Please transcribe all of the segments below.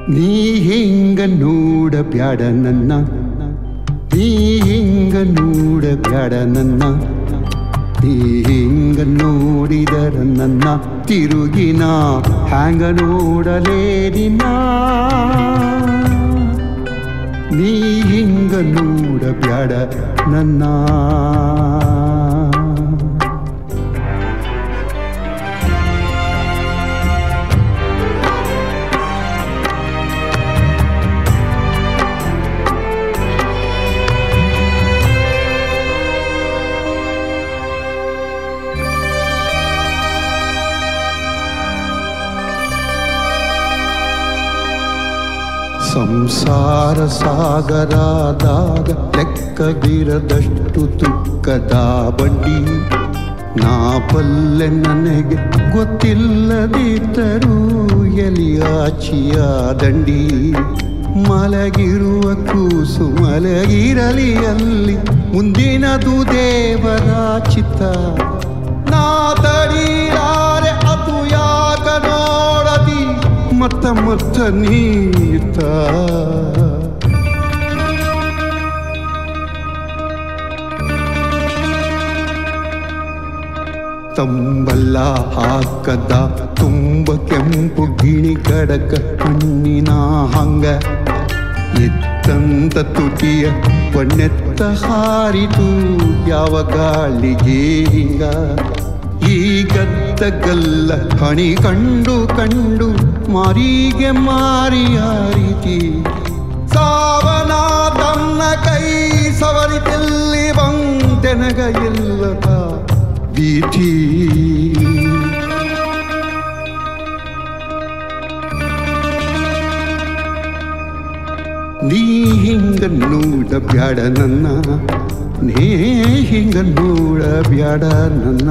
ನೀ ಹಿಂಗ ನೋಡ ಬ್ಯಾಡ ನನ್ನ ನೀ ಹಿಂಗ ನೋಡ ಬ್ಯಾಡ ನನ್ನ ನೀ ಹಿಂಗ ನೋಡಿದರ ನನ್ನ ತಿರುಗಿನ ಹ್ಯಾಂಗ ನೋಡಲೇ ನಿನ್ನ ನೀ ಹಿಂಗ ನೋಡ ಬ್ಯಾಡ ನನ್ನ ಸಂಸಾರ ಸಾಗರದಾಗ ಲೆಕ್ಕವಿರದಷ್ಟು ದುಃಖದ ಬಂಡಿ ನಾ ಬಲ್ಲೆ ನನಗೆ ಗೊತ್ತಿಲ್ಲದಿದ್ದರೂ ಎಲಿಯಾಚಿಯ ದಂಡಿ ಮಲಗಿರುವ ಕೂಸು ಮಲಗಿರಲಿ ಅಲ್ಲಿ ಮುಂದಿನದು ದೇವರ ಚಿತ್ತ ನಾ ತಡೀಲಾರೆ ಅದು ಯಾಕ ನೋಡದಿ ಮತ್ತ ಮತ್ತ ನೀತ ತಂಬಲ್ಲ ಹಾಕದ ತುಂಬ ಕೆಂಪು ಗಿಣಿ ಕಡಕ ಹಣ್ಣಿನ ಹಂಗ ಎತ್ತಂತ ತುಟಿಯ ಬಣ್ಣೆತ್ತ ಹಾರಿತು ಯಾವ ಗಾಳಿಗೆ ಹಿಂಗ ಈ ಗದ್ದಗಲ್ಲ ಹಣಿ ಕಂಡು ಕಂಡು ಮಾರಿಗೆ ಮಾರಿಯಾರಿತಿ ಸಾವನ ತನ್ನ ಕೈ ಸವರಿತೆಲ್ಲಿ ಬಂತೆನಗ ಇಲ್ಲದ ಭೀತಿ ನೀ ಹಿಂಗ ನೋಡ ಬ್ಯಾಡ ನನ್ನ ನೀ ಹಿಂಗ ನೋಡ ಬ್ಯಾಡ ನನ್ನ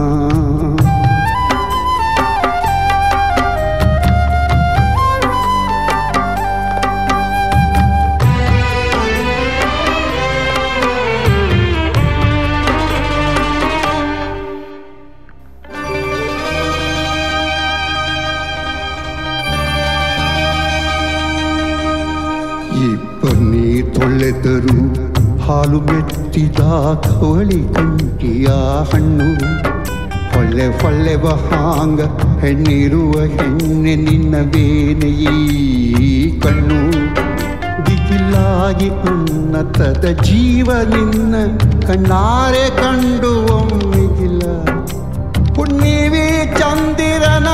ಇಬ್ಬನಿ ತೊಳೆದರು ಹಾಲು ಮೆತ್ತಿದ ಕವಳಿ ಕಂಟಿಯ ಹಣ್ಣು ಹೊಳ್ಳೆ ಹೊಳ್ಳೆವ ಹಾಂಗ ಹೆಣ್ಣಿರುವ ಹೆಣ್ಣೆ ನಿನ್ನ ಬೇನೆಯೀ ಕಣ್ಣು ದಿಗಿಲಾಗಿ ಅನ್ನತದ ಜೀವ ನಿನ್ನ ಕಣ್ಣಾರೆ ಕಂಡು ಒಮ್ಮಿಗಿಲ್ಲ ಹುಣ್ಣಿವಿ ಚಂದಿರನ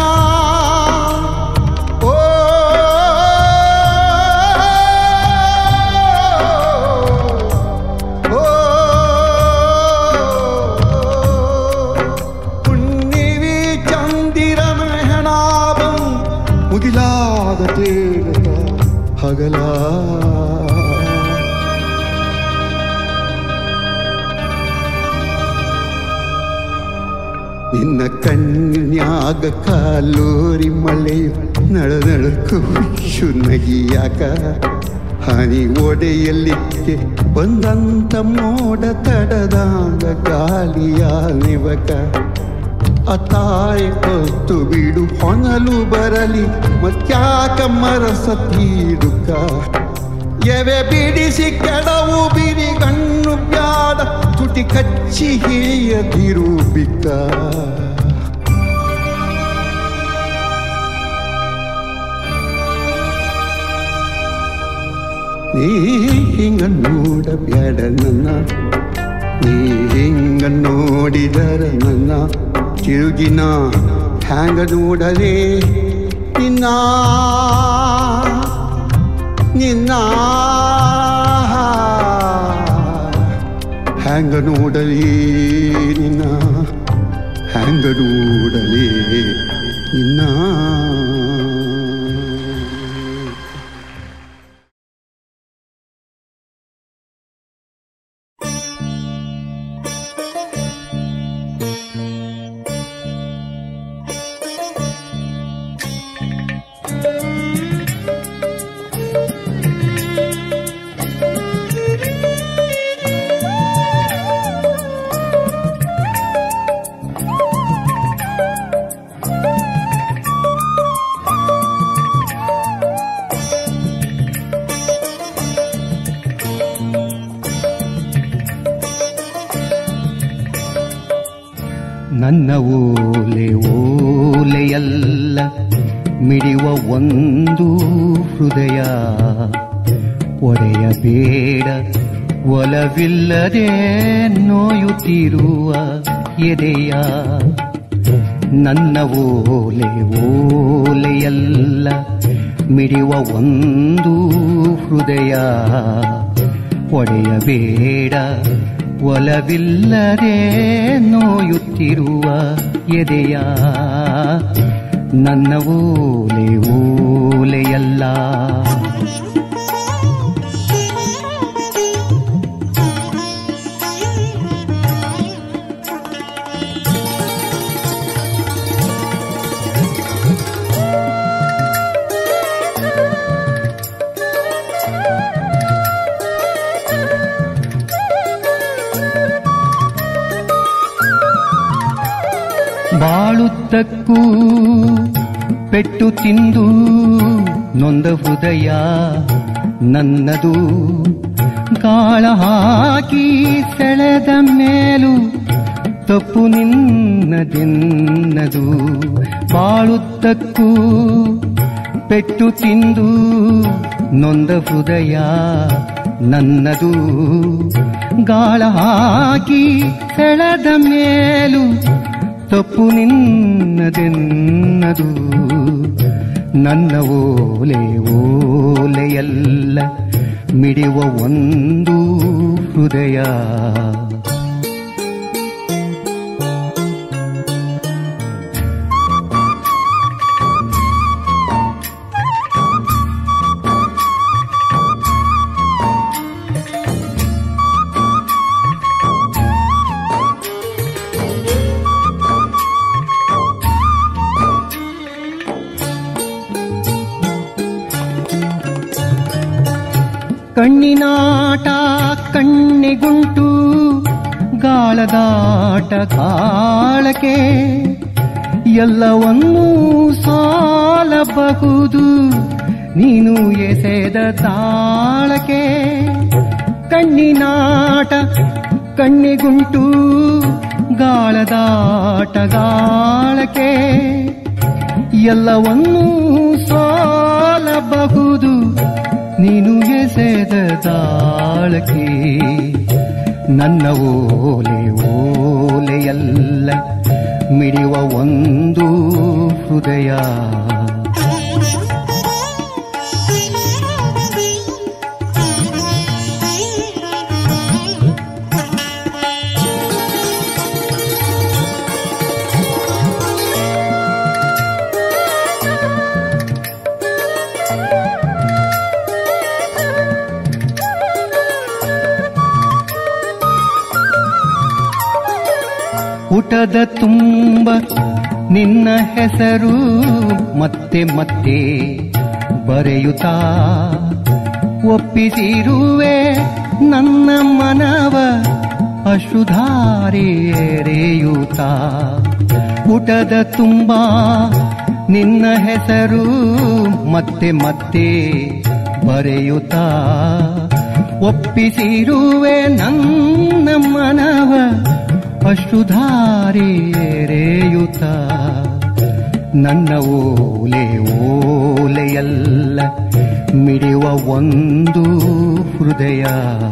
ಓ ಓ ಹುಣ್ಣಿವಿ ಚಂದಿರನ ಹೆಣಾಬಂ ಮುಗಿಲಾದ ತೇಗದ ಹಗಲ ನಿನ್ನ ಕಣ್ಣಿನ್ಯಾಗ ಕಾಲೋರಿ ಮಳೆ ನಳ ನಳಕು ಹುಚ್ಚು ನಗಿಯಾಕ ಹನಿ ಒಡೆಯಲಿಕ್ಕೆ ಬಂದಂತ ಮೋಡ ತಡದಾಗ ಗಾಳಿಯ ನಿವಕ ಅತಾಯ ಹೊತ್ತು ಬಿಡು ಹೊನಲು ಬರಲಿ ಮತ್ಯಾಕ ಮರಸ ತೀಡುಕ ಎವೆ ಬಿಡಿಸಿ ಕೆಡವು ಬಿರಿ ಕಣ್ಣು ಬ್ಯಾಡ ತುಟಿ ಕಚ್ಚಿ ಹೇಯದಿರು ಬಿಕ್ಕ ನೀ ಹಿಂಗ ನೋಡ ಬ್ಯಾಡ ನನ್ನ ನೀ ಹಿಂಗ ನೋಡಿದರ ನನ್ನ ತಿರುಗಿನ ಹ್ಯಾಂಗ ನೋಡಲೇ ನಿನ್ನ ನಿನ್ನ ಹ್ಯಾಂಗ ನೋಡಲಿ ನಿನ್ನ ಹ್ಯಾಂಗ ನೋಡಲಿ ನಿನ್ನ ನನ್ನ ಓಲೆ ಓಲೆಯಲ್ಲ ಮಿಡಿಯುವ ಒಂದು ಹೃದಯ ಒಡೆಯಬೇಡ ಒಲವಿಲ್ಲದೆ ನೋಯುತ್ತಿರುವ ಎದೆಯ ನನ್ನ ಓಲೆ ಓಲೆಯಲ್ಲ ಮಿಡಿಯುವ ಒಂದು ಹೃದಯ ಒಡೆಯಬೇಡ ಒಲವಿಲ್ಲದೆ ನೋಯುತ್ತಿರುವ ಎದೆಯ ನನ್ನ ಓಲೆ ಓಲೆಯಲ್ಲ ಬಾಳುತ್ತಕ್ಕೂ ಪೆಟ್ಟು ತಿಂದು ನೊಂದ ಹೃದಯ ನನ್ನದು ಗಾಳ ಹಾಕಿ ಸೆಳೆದ ಮೇಲೂ ತಪ್ಪು ನಿನ್ನದೆನ್ನದು ಬಾಳುತ್ತಕ್ಕೂ ಪೆಟ್ಟು ತಿಂದು ನೊಂದ ಹೃದಯ ನನ್ನದು ಗಾಳ ಹಾಕಿ ಸೆಳೆದ ಮೇಲೂ ತಪ್ಪು ನಿನ್ನದೆನ್ನದು ನನ್ನ ಓಲೆ ಓಲೆಯಲ್ಲ ಮಿಡಿಯುವ ಒಂದು ಹೃದಯ ಕಣ್ಣಿನಾಟ ಕಣ್ಣಿಗುಂಟು ಗಾಳದಾಟ ಕಾಳಕೆ ಎಲ್ಲವನ್ನೂ ಸಾಲಬಹುದು ನೀನು ಎಸೆದ ತಾಳಕೆ ಕಣ್ಣಿನಾಟ ಕಣ್ಣಿಗುಂಟು ಗಾಳದಾಟ ಗಾಳಕೆ ಎಲ್ಲವನ್ನೂ ಸಾಲಬಹುದು ನೀನು ಎಸೆದ ತಾಳಕೆ ನನ್ನ ಓಲೆ ಓಲೆಯಲ್ಲ ಮಿಡಿಯುವ ಒಂದು ಹೃದಯ ಪುಟದ ತುಂಬ ನಿನ್ನ ಹೆಸರು ಮತ್ತೆ ಮತ್ತೆ ಬರೆಯುತ್ತಾ ಒಪ್ಪಿಸಿರುವೆ ನನ್ನ ಮನವ ಅಶುಧಾರೆಯುತ್ತಾ ಪುಟದ ತುಂಬ ನಿನ್ನ ಹೆಸರು ಮತ್ತೆ ಮತ್ತೆ ಬರೆಯುತ್ತಾ ಒಪ್ಪಿಸಿರುವೆ ನನ್ನ ಮನವ ಅಶ್ರುಧಾರೆಯುತ ನನ್ನ ಓಲೆ ಓಲೆಯಲ್ಲ ಮಿಡಿಯುವ ಒಂದು ಹೃದಯ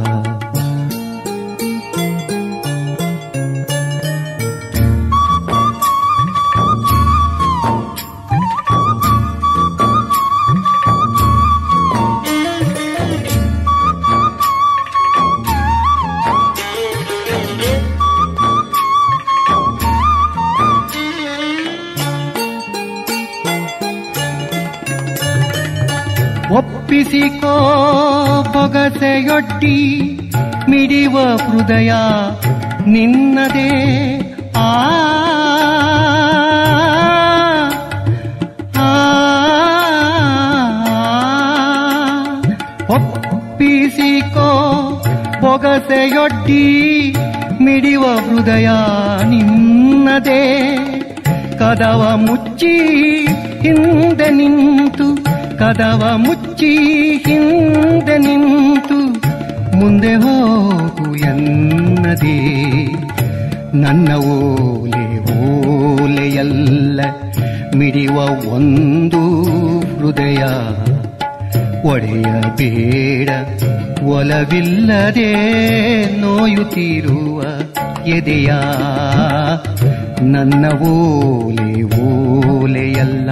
ಒಪ್ಪಿಸಿಕೋ ಬೊಗಸೆಯೊಡ್ಡಿ ಮಿಡಿವ ಹೃದಯ ನಿನ್ನದೇ ಆ ಆ, ಒಪ್ಪಿಸಿಕೋ ಬೊಗಸೆಯೊಡ್ಡಿ ಮಿಡಿವ ಹೃದಯ ನಿನ್ನದೇ ಕದವ ಮುಚ್ಚಿ ಹಿಂದೆ ನಿಂತು ಕದವ ಮುಚ್ಚಿ ಹಿಂದೆ ನಿಂತು ಮುಂದೆ ಹೋಗು ಎನ್ನದೇ ನನ್ನ ಓಲೆ ಓಲೆಯಲ್ಲ ಮಿಡಿವ ಒಂದು ಹೃದಯ ಒಡೆಯಬೇಡ ಒಲವಿಲ್ಲದೆ ನೋಯುತ್ತಿರುವ ಎದೆಯ ನನ್ನ ಓಲೆ ಓಲೆಯಲ್ಲ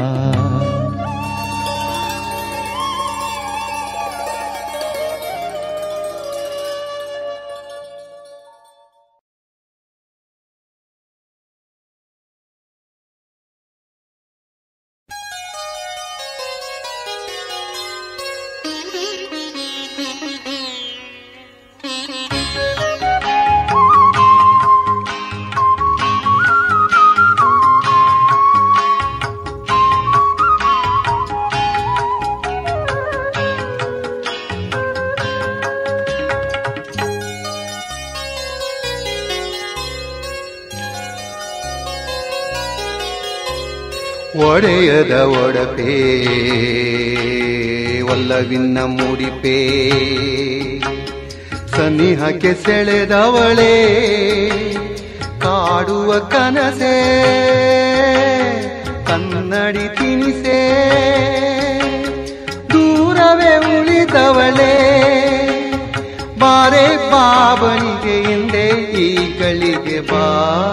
ಒಡೆಯದ ಒಡಪೇ ಒಲ್ಲವಿನ್ನ ಮುಡಿಪೇ ಸನಿಹಕ್ಕೆ ಸೆಳೆದವಳೇ ಕಾಡುವ ಕನಸೇ ಕನ್ನಡಿ ತಿನಿಸೇ ದೂರವೇ ಉಳಿದವಳೇ ಬಾರೆ ಬಾಬನಿಗೆ ಎಂದೇ ಈ ಗಳಿಗೆ ಬಾ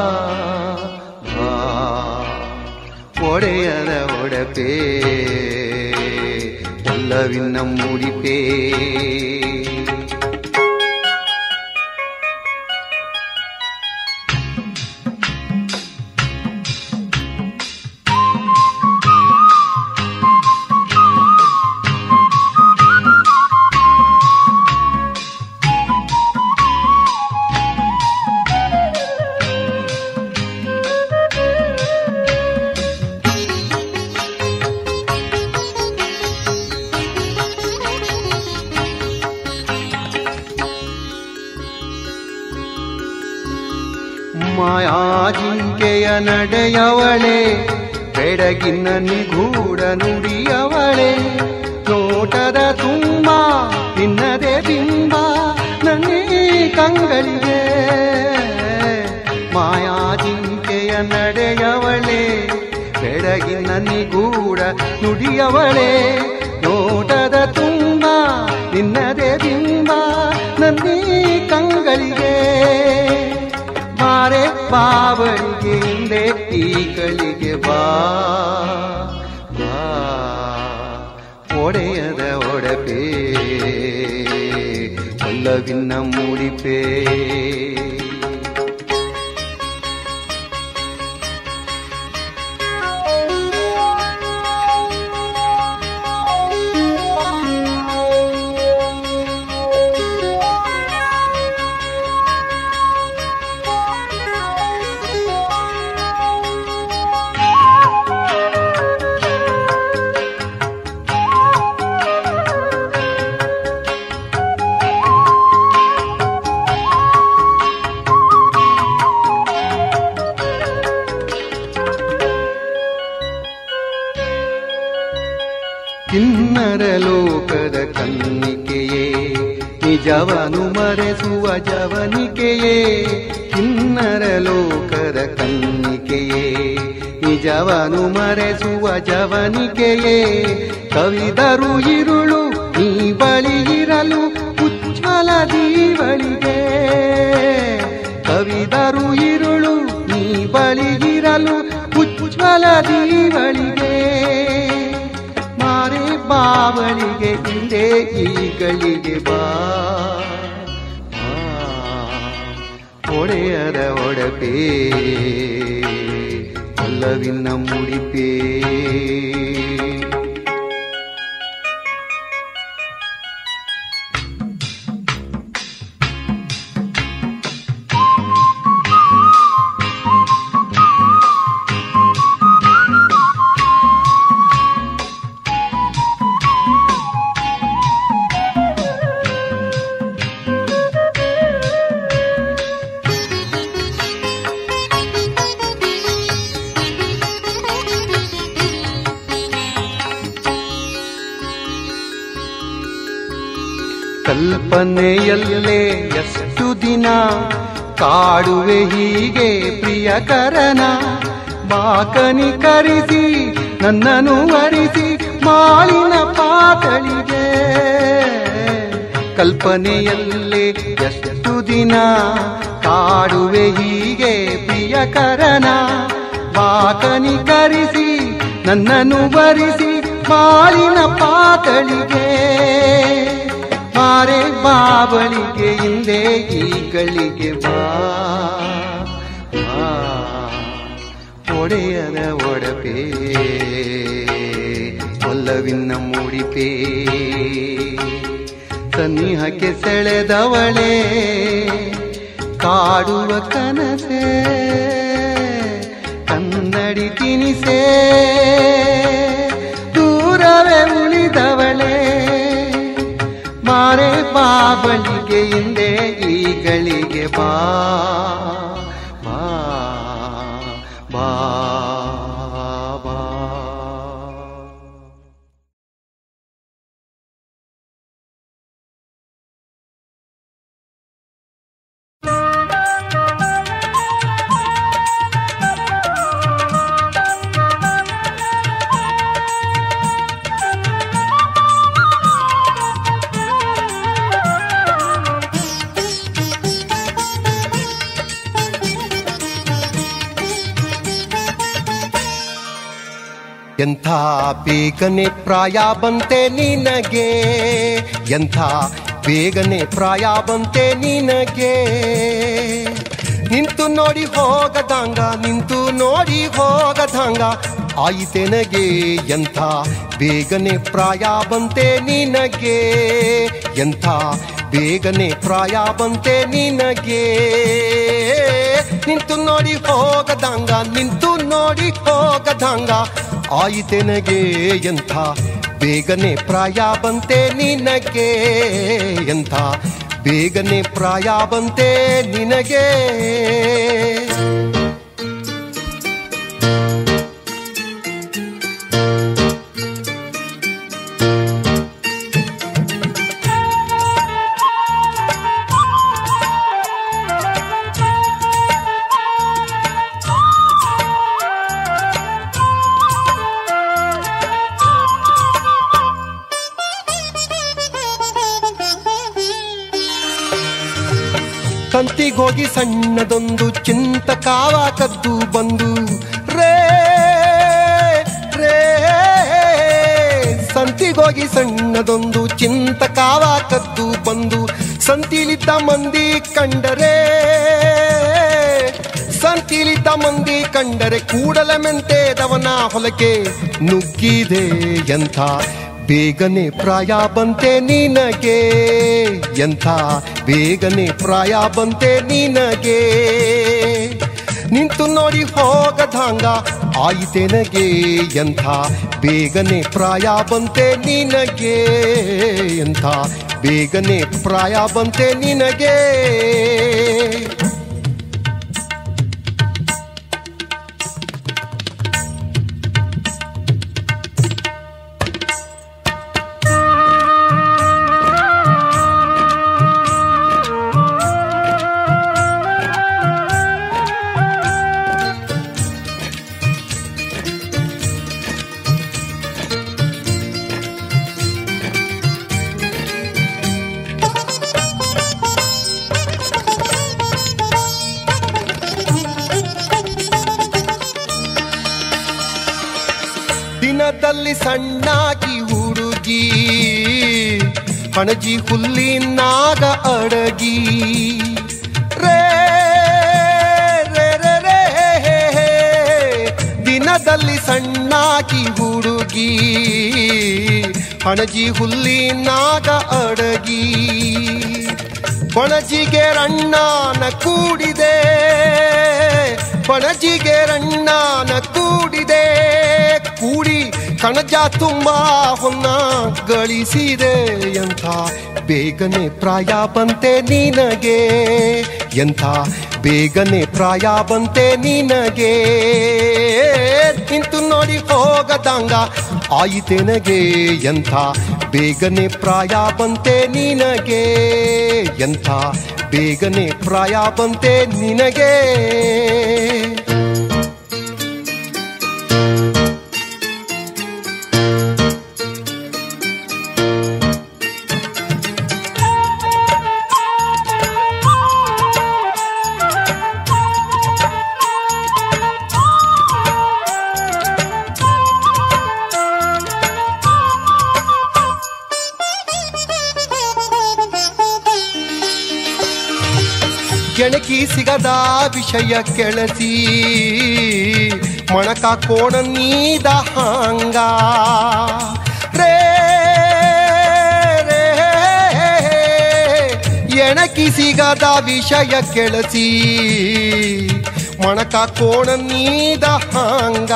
ಬಾ ಒಡೆಯದ ಒಡಪೇ ಒಲ್ಲವಿನ್ನ ಮುಡಿಪೇ ಮಾಯಾಜಿಂಕೆಯ ನಡೆಯವಳೆ ಬೆಡಗಿನ ನಿಗೂಢ ನುಡಿಯವಳೆ ನೋಟದ ತುಂಬ ನಿನ್ನದೇ ಬಿಂಬ ನನ್ನೇ ಕಂಗಳಿಗೆ ಮಾಯಾಜಿಂಕೆಯ ನಡೆಯವಳೆ ಬೆಡಗಿನ ನಿಗೂಢ ನುಡಿಯವಳೆ ನೋಟದ ತುಂಬ ನಿನ್ನದೇ ಬಿಂಬ ನನ್ನೇ ಕಂಗಳಿಗೆ ಬಾರೆ ಬಾವಳಿಗೆ ಹಿಂದೆ ಈ ಕಳಿಗೆ ಬಾ ಬಾ ಒಡೆಯದ ಒಡಪೇ ಒಲ್ಲವಿನ್ನ ಮೂಡಿಪೇ ಕಿನ್ನರ ಲೋಕದ ಕನ್ನಿಕೆಯೇ ನಿಜವನು ಮರೆಸುವ ಜವನಿಕೆಯೇ ಕಿನ್ನರ ಲೋಕದ ಕನ್ನಿಕೆಯೇ ನಿಜವನು ಮರೆಸುವ ಜವನಿಕೆಯೇ ಕವಿದರು ಇರುಳು ನೀ ಬಳಿ ಇರಲು ಉಜ್ವಲ ದೀವಳಿಗೆ ಕವಿದರು ಇರುಳು ನೀ ಬಳಿ ಇರಲು ಉಜ್ವಲ ದೀವಳಿಗೆ ಮಾರೆ ಬಾವಳಿಗೆ ಹಿಂದೆ ಈಗಳಿಗೆ ಬಾ ಆ, ಒಡೆಯದ ಒಡಪೇ ಒಲ್ಲವಿನ ಮುಡಿಪೇ ಕಲ್ಪನೆಯಲ್ಲೇ ಎಷ್ಟು ದಿನ ಕಾಡುವೆ ಹೀಗೆ ಪ್ರಿಯಕರನ ಬಾಕನಿ ಕರಿಸಿ ನನ್ನನ್ನು ವರಿಸಿ ಮಾಳಿನ ಪಾತಳಿಗೆ ಕಲ್ಪನೆಯಲ್ಲೇ ಎಷ್ಟು ದಿನ ಕಾಡುವೆ ಹೀಗೆ ಪ್ರಿಯಕರನ ಬಾಕನಿ ಕರಿಸಿ ನನ್ನನ್ನು ವರಿಸಿ ಮಾಳಿನ ಪಾತಳಿಗೆ ಮಾರೆ ಬಾಬಳಿಗೆ ಹಿಂದೆ ಈ ಗಳಿಗೆ ಬಾ ಬಾ. ಒಡೆಯದ ಒಡಪೆ ಒಲ್ಲವಿನ ಮೂಡಿಪೆ ಸನಿಹಕ್ಕೆ ಸೆಳೆದವಳೆ ಕಾಡುವ ಕನಸೆ ಕನ್ನಡಿ ತಿನಿಸೆ ದೂರವೇ ಉಳಿದವಳೆ ಮಾರೆ ಬಾಬಳಿಗೆ ಹಿಂದೆ ಈಗಳಿಗೆ ಬಾ ಬಾ ಬಾ ಬಾ ಎಂಥ ಬೇಗನೆ ಪ್ರಾಯ ಬಂತೆ ನಿನಗೆ ಎಂಥ ಬೇಗನೆ ಪ್ರಾಯ ಬಂತೆ ನಿನಗೆ ನಿಂತು ನೋಡಿ ಹೋಗದಂಗ ನಿಂತು ನೋಡಿ ಹೋಗದಂಗ ಆಯಿತೆನಗೆ ಎಂಥ ಬೇಗನೆ ಪ್ರಾಯ ಬಂತೆ ನಿನಗೆ ಎಂಥ ಬೇಗನೆ ಪ್ರಾಯ ಬಂತೆ ನಿನಗೆ ನಿಂತು ನೋಡಿ ಹೋಗದಂಗ ನಿಂತು ನೋಡಿ ಹೋಗದಂಗ ಆಯಿತೆನಗೆ ಎಂಥ ಬೇಗನೆ ಪ್ರಾಯ ಬಂತೆ ನಿನಗೆ ಎಂಥ ಬೇಗನೆ ಪ್ರಾಯ ಬಂತೆ ನಿನಗೆ ಕಂತಿಗೋಗಿ ಸಣ್ಣದೊಂದು ಚಿಂತಕಾವ ಕದ್ದು ಬಂದು ರೇ ರೇ ಸಂತಿಗೋಗಿ ಸಣ್ಣದೊಂದು ಚಿಂತಕಾವ ಕದ್ದು ಬಂದು ಸಂತಿಲಿದ್ದ ಮಂದಿ ಕಂಡರೆ ಸಂತಿಲಿದ್ದ ಮಂದಿ ಕಂಡರೆ ಕೂಡಲ ಮೆಂತೆದವನ ಹೊಲಕ್ಕೆ ನುಗ್ಗಿದೆ ಎಂಥ ಬೇಗನೆ ಪ್ರಾಯ ಬಂತೆ ನಿನಗೆ ಎಂಥ ಬೇಗನೆ ಪ್ರಾಯ ಬಂತೆ ನಿನಗೆ ನಿಂತು ನೋಡಿ ಹೋಗದಂಗ ಆಯಿತೆನಗೆ ಎಂಥ ಬೇಗನೆ ಪ್ರಾಯ ಬಂತೆ ನಿನಗೆ ಎಂಥ ಬೇಗನೆ ಪ್ರಾಯ ಬಂತೆ ನಿನಗೆ ದಿನದಲ್ಲಿ ಸಣ್ಣಾಗಿ ಹುಡುಗಿ ಹಣಜಿ ಹುಲ್ಲಿನಾಗ ಅಡಗಿ ರೇ ರೇ ರೇ ರೇ ಹೇ ಹೇ. ದಿನದಲ್ಲಿ ಸಣ್ಣಾಗಿ ಹುಡುಗಿ ಹಣಜಿ ಹುಲ್ಲಿನಾಗ ಅಡಗಿ ಪಣಜಿಗೆ ರಣ್ಣನ ಕೂಡಿದೆ ಪಣಜಿಗೆ ರಣ್ಣನ ಕೂಡಿದೆ ಕೂಡಿ ಕಣಜ ತುಂಬಾ ಹೊನ್ನ ಗಳಿಸಿದೆ ಎಂಥ ಬೇಗನೆ ಪ್ರಾಯ ಬಂತೆ ನಿನಗೆ ಎಂಥ ಬೇಗನೆ ಪ್ರಾಯ ಬಂತೆ ನಿನಗೆ ನಿಂತು ನೋಡಿ ಹೋಗದಂಗ ಆಯಿತೆನಗೆ ಎಂಥ ಬೇಗನೆ ಪ್ರಾಯ ಬಂತೆ ನಿನಗೆ ಎಂಥ ಬೇಗನೆ ಪ್ರಾಯ ಬಂತೆ ನಿನಗೆ ಗೆಣಕಿ ಸಿಗದ ವಿಷಯ ಕೆಳಸಿ ಮೊಣಕ ಕೋಣ ನೀದ ಹಾಂಗ ರೇ ರೇ, ಎಣಕಿ ಸಿಗದ ವಿಷಯ ಕೆಳಸಿ ಮೊಣಕ ಕೋಣ ನೀದ ಹಾಂಗ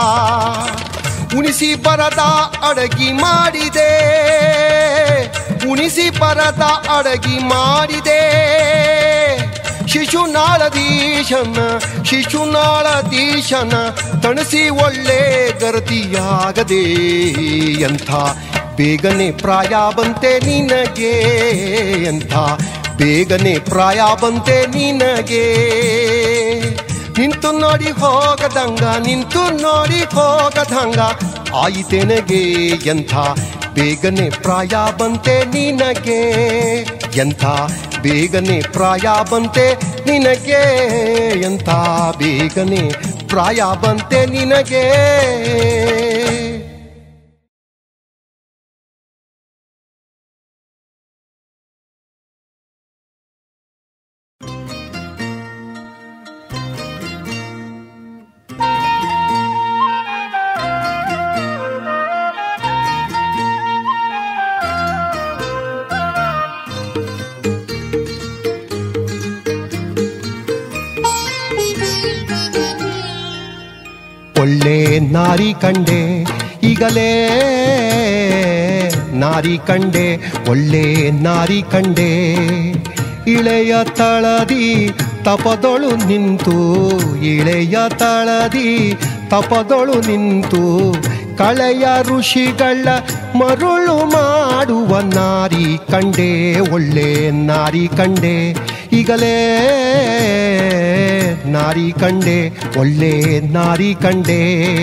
ಉಣಿಸಿ ಬರದ ಅಡಗಿ ಮಾಡಿದೆ ಉಣಿಸಿ ಬರದ ಅಡಗಿ ಮಾಡಿದೆ ಶಿಶುನಾಳದೀಶನ ಶಿಶುನಾಳದೀಶನ ತಣಿಸಿ ಒಳ್ಳೆ ಗರತಿಯಾಗದೆ ಎಂಥ ಬೇಗನೆ ಪ್ರಾಯ ಬಂತೆ ನಿನಗೆ ಎಂಥ ಬೇಗನೆ ಪ್ರಾಯ ಬಂತೆ ನಿನಗೆ ನಿಂತು ನೋಡಿ ಹೋಗದಂಗ ನಿಂತು ನೋಡಿ ಹೋಗದಂಗ ಆಯಿತೆನಗೆ ಎಂಥ ಬೇಗನೆ ಪ್ರಾಯ ಬಂತೆ ನಿನಗೆ ಎಂಥ ಬೇಗನೆ ಪ್ರಾಯ ಬಂತೆ ನಿನಗೆ ಎಂಥ ಬೇಗನೆ ಪ್ರಾಯ ಬಂತೆ ನಿನಗೆ ಒಳ್ಳೆ ನಾರಿ ಕಂಡೆ ಈಗಲೇ ನಾರಿ ಕಂಡೆ ಒಳ್ಳೆ ನಾರಿ ಕಂಡೆ ಇಳೆಯ ತಳದಿ ತಪದೊಳು ನಿಂತು ಇಳೆಯ ತಳದಿ ತಪದೊಳು ನಿಂತು ಕಳೆಯ ಋಷಿಗಳ ಮರುಳು ಮಾಡುವ ನಾರಿ ಕಂಡೆ ಒಳ್ಳೆ ನಾರಿ ಕಂಡೆ ಈಗಲೇ ನಾರಿ ಕಂಡೆ ಒಳ್ಳೆ ನಾರಿ ಕಂಡೆ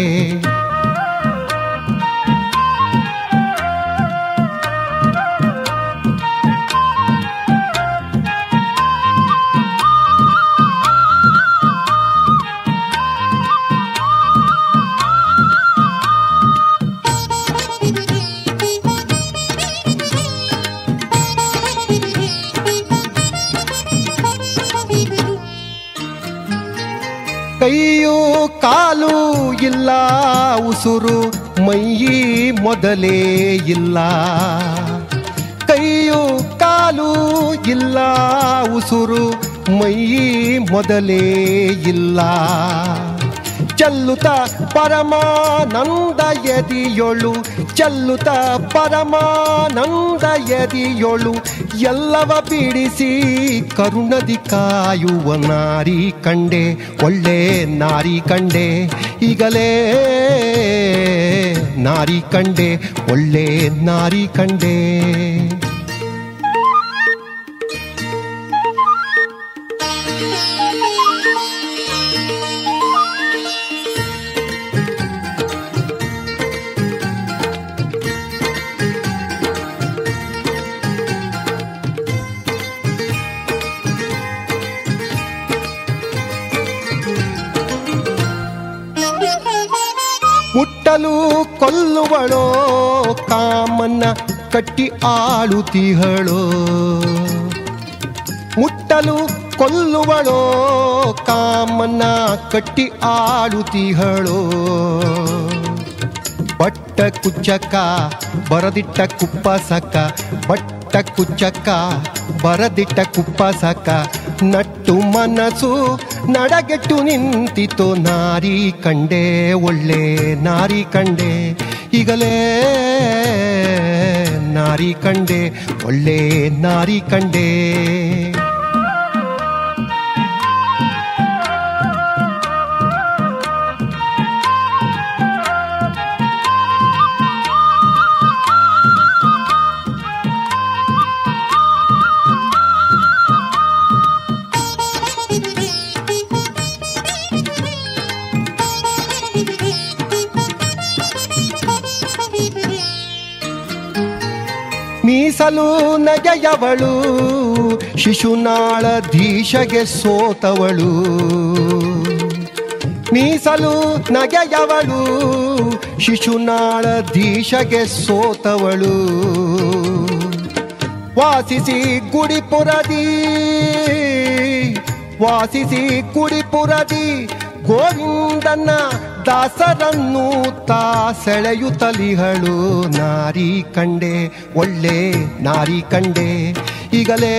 ಕೈಯು ಕಾಲು ಇಲ್ಲ ಉಸುರು ಮೈಯಿ ಮೊದಲೇ ಇಲ್ಲ ಕೈಯು ಕಾಲು ಇಲ್ಲ ಉಸುರು ಮೈಯಿ ಮೊದಲೇ ಇಲ್ಲ ಚೆಲ್ಲುತ್ತ ಪರಮಾನಂದ ಎದಿಯೊಳು ಚೆಲ್ಲುತ್ತ ಪರಮಾನಂದ ಎದಿಯೊಳು ಎಲ್ಲವ ಬಿಡಿಸಿ ಕರುಣದಿ ಕಾಯುವ ನಾರಿ ಕಂಡೆ ಒಳ್ಳೆ ನಾರಿ ಕಂಡೆ ಈಗಲೇ ನಾರಿ ಕಂಡೆ ಒಳ್ಳೆ ನಾರಿ ಕಂಡೆ ಮುಟ್ಟಲು ಕೊಲ್ಲುವಳೋ ಕಾಮನ್ನ ಕಟ್ಟಿ ಆಳುತ್ತಿಹಳೋ ಮುಟ್ಟಲು ಕೊಲ್ಲುವಳೋ ಕಾಮನ್ನ ಕಟ್ಟಿ ಆಳುತ್ತಿಹಳೋ ಬಟ್ಟ ಕುಚ್ಚಕ್ಕ ಬರದಿಟ್ಟ ಕುಪ್ಪಸಕ್ಕ ಬಟ್ಟ ಕುಚ್ಚಕ್ಕ ಬರದಿಟ್ಟ ಕುಪ್ಪಸಕ್ಕ ನಟ್ಟು ಮನಸ್ಸು ನಡಗೆಟ್ಟು ನಿಂತಿತು ನಾರಿ ಕಂಡೆ ಒಳ್ಳೆ ನಾರಿ ಕಂಡೆ ಈಗಲೇ ನಾರಿ ಕಂಡೆ ಒಳ್ಳೆ ನಾರಿ ಕಂಡೆ ಮೀಸಲು ನಗೆಯವಳು ಶಿಶುನಾಳ ಧೀಶಗೆ ಸೋತವಳು ಮೀಸಲು ನಗೆಯವಳು ಶಿಶುನಾಳ ಧೀಶಗೆ ಸೋತವಳು ವಾಸಿಸಿ ಗುಡಿಪುರದಿ ವಾಸಿಸಿ ಗುಡಿಪುರದಿ ಗೋವಿಂದನ ದಾಸರನ್ನು ತಾ ಸೆಳೆಯುತ್ತಲಿಹಳು ನಾರಿ ಕಂಡೆ ಒಳ್ಳೆ ನಾರಿ ಕಂಡೆ ಈಗಲೇ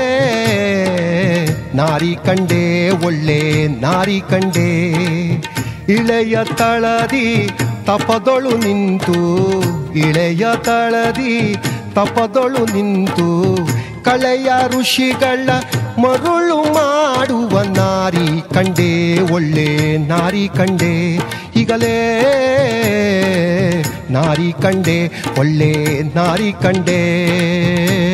ನಾರಿ ಕಂಡೆ ಒಳ್ಳೆ ನಾರಿ ಕಂಡೆ ಇಳೆಯ ತಳದಿ ತಪದೊಳು ನಿಂತು ಇಳೆಯ ತಳದಿ ತಪದೊಳು ನಿಂತು ಕಳೆಯ ಋಷಿಗಳ ಮರುಳು ಮಾಡುವ ನಾರಿ ಕಂಡೆ ಒಳ್ಳೆ ನಾರಿ ಕಂಡೆ ಈಗಲೇ ನಾರಿ ಕಂಡೆ ಒಳ್ಳೆ ನಾರಿ ಕಂಡೆ